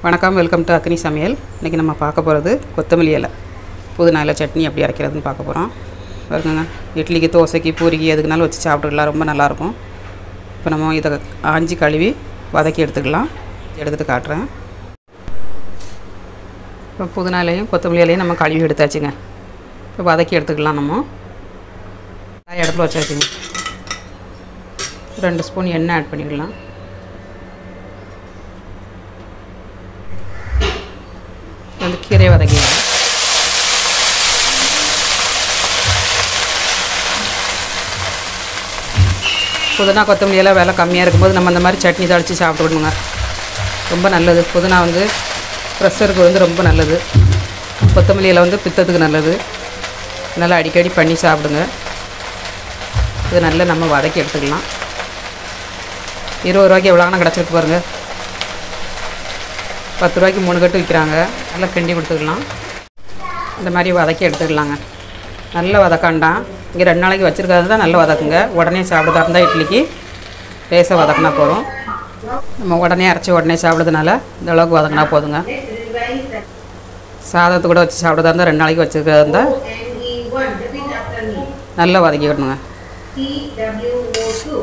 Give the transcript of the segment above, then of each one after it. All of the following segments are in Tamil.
வணக்கம் வெல்கம் டு அக்னி சமையல் இன்றைக்கி நம்ம பார்க்க போகிறது கொத்தமல்லி இலை புதினா இலை சட்னி எப்படி அரைக்கிறதுன்னு பார்க்க போகிறோம் பாருங்க இட்லிக்கு தோசைக்கு பூரிக்கு எதுக்குனாலும் வச்சு சாப்பிட்டுக்கலாம் ரொம்ப நல்லாயிருக்கும் இப்போ நம்ம இதை ஆஞ்சி கழுவி வதக்கி எடுத்துக்கலாம் எடுத்துகிட்டு காட்டுறேன் இப்போ புதினா இலையும் கொத்தமல்லி இலையும் நம்ம கழுவி எடுத்தாச்சுங்க இப்போ வதக்கி எடுத்துக்கலாம் நம்ம அடுப்பில் வச்சாச்சுங்க ரெண்டு ஸ்பூன் எண்ணெய் ஆட் பண்ணிக்கலாம் வந்து கீரையை வதக்கிக்கலாம் புதினா கொத்தமல்லி எல்லாம் விலை கம்மியாக இருக்கும்போது நம்ம அந்த மாதிரி சட்னி தாளித்து சாப்பிட்டுக்கணுங்க ரொம்ப நல்லது புதினா வந்து ப்ரெஷருக்கு வந்து ரொம்ப நல்லது கொத்தமல்லி இலை வந்து பித்தத்துக்கு நல்லது நல்லா அடிக்கடி பண்ணி சாப்பிடுங்க இது நல்லா நம்ம வதக்கி எடுத்துக்கலாம் இருபது ரூபாய்க்கு எவ்வளோனா கிடச்சிருக்கு பாருங்கள் பத்து ரூபாய்க்கு மூணு கட்டு விற்கிறாங்க நல்லா கிண்டி கொடுத்துக்கலாம் இந்த மாதிரி வதக்கி எடுத்துக்கலாங்க நல்ல வதக்காண்டாம் இங்கே ரெண்டு நாளைக்கு வச்சுருக்கிறது தான் நல்லா வதக்குங்க உடனே சாப்பிடுறதா இருந்தால் இட்லிக்கு லேசாக வதக்கினா போதும் நம்ம உடனே அரைச்சி உடனே சாப்பிட்றதுனால இந்த அளவுக்கு வதக்கினா போதுங்க சாதத்தை கூட வச்சு சாப்பிட்றதா இருந்தால் ரெண்டு நாளைக்கு வச்சுருக்கிறதா இருந்தால் N-E-1, repeat after me. நல்லா வதக்கிடணுங்க T-W-O-2.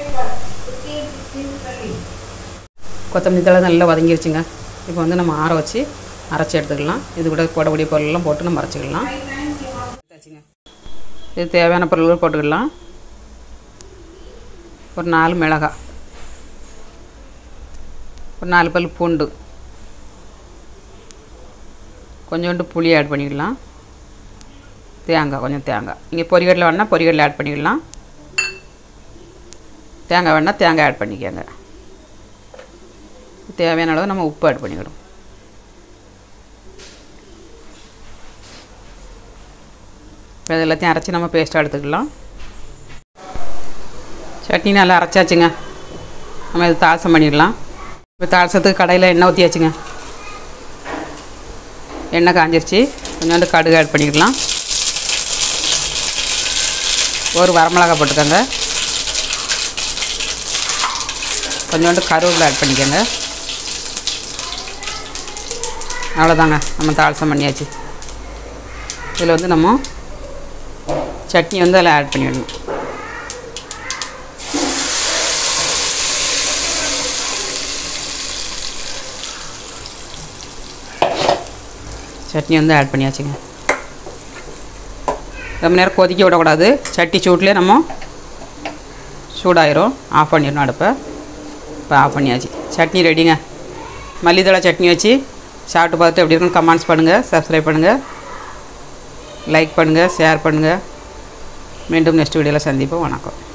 கொத்தமல்லி தழை நல்லா வதங்கிருச்சுங்க இப்போ வந்து நம்ம ஆற வச்சு அரைச்சி எடுத்துக்கலாம் இது கூட போடக்கூடிய பொருளெல்லாம் போட்டு நம்ம அரைச்சிக்கலாம் எடுத்தாச்சுங்க. இது தேவையான பொருள்கள் போட்டுக்கலாம் ஒரு நாலு மிளகாய் ஒரு நாலு பல் பூண்டு கொஞ்சோண்டு புளி ஆட் பண்ணிக்கலாம் தேங்காய் கொஞ்சம் தேங்காய் நீங்கள் பொரிகடலை வேணால் பொரிகடலை ஆட் பண்ணிக்கலாம் தேங்காய் வேணால் தேங்காய் ஆட் பண்ணிக்கோங்க தேவையான அளவு நம்ம உப்பு ஆட் பண்ணிக்கிறோம் இப்போ இது எல்லாத்தையும் அரைச்சி நம்ம பேஸ்ட்டாக எடுத்துக்கலாம் சட்னி நல்லா அரைச்சாச்சுங்க நம்ம இது தாளசம் பண்ணிடலாம் இப்போ தாளசத்துக்கு கடையில் எண்ணெய் ஊற்றியாச்சுங்க எண்ணெய் காஞ்சிருச்சு கொஞ்சோண்டு கடுகு ஆட் பண்ணிக்கலாம் ஒரு வரமிளகா போட்டுக்கோங்க கொஞ்சோண்டு கருவேப்பிலை ஆட் பண்ணிக்கோங்க அவ்வளோதாங்க நம்ம தாளசம் பண்ணியாச்சு இதில் வந்து நம்ம சட்னி வந்து அதில் ஆட் பண்ணிடணும் சட்னி வந்து ஆட் பண்ணியாச்சுங்க ரொம்ப நேரம் கொதிக்க விடக்கூடாது சட்டி சூட்லேயே நம்ம சூடாயிரும் ஆஃப் பண்ணிடணும் அடுப்பை இப்போ ஆஃப் பண்ணியாச்சு சட்னி ரெடிங்க மல்லித்தழை சட்னி வச்சு சாப்பிட்டு பார்த்துட்டு எப்படி இருக்குன்னு கமெண்ட்ஸ் பண்ணுங்கள் சப்ஸ்கிரைப் பண்ணுங்கள் லைக் பண்ணுங்கள் ஷேர் பண்ணுங்கள் மீண்டும் நெக்ஸ்ட் வீடியோவில் சந்திப்போம் வணக்கம்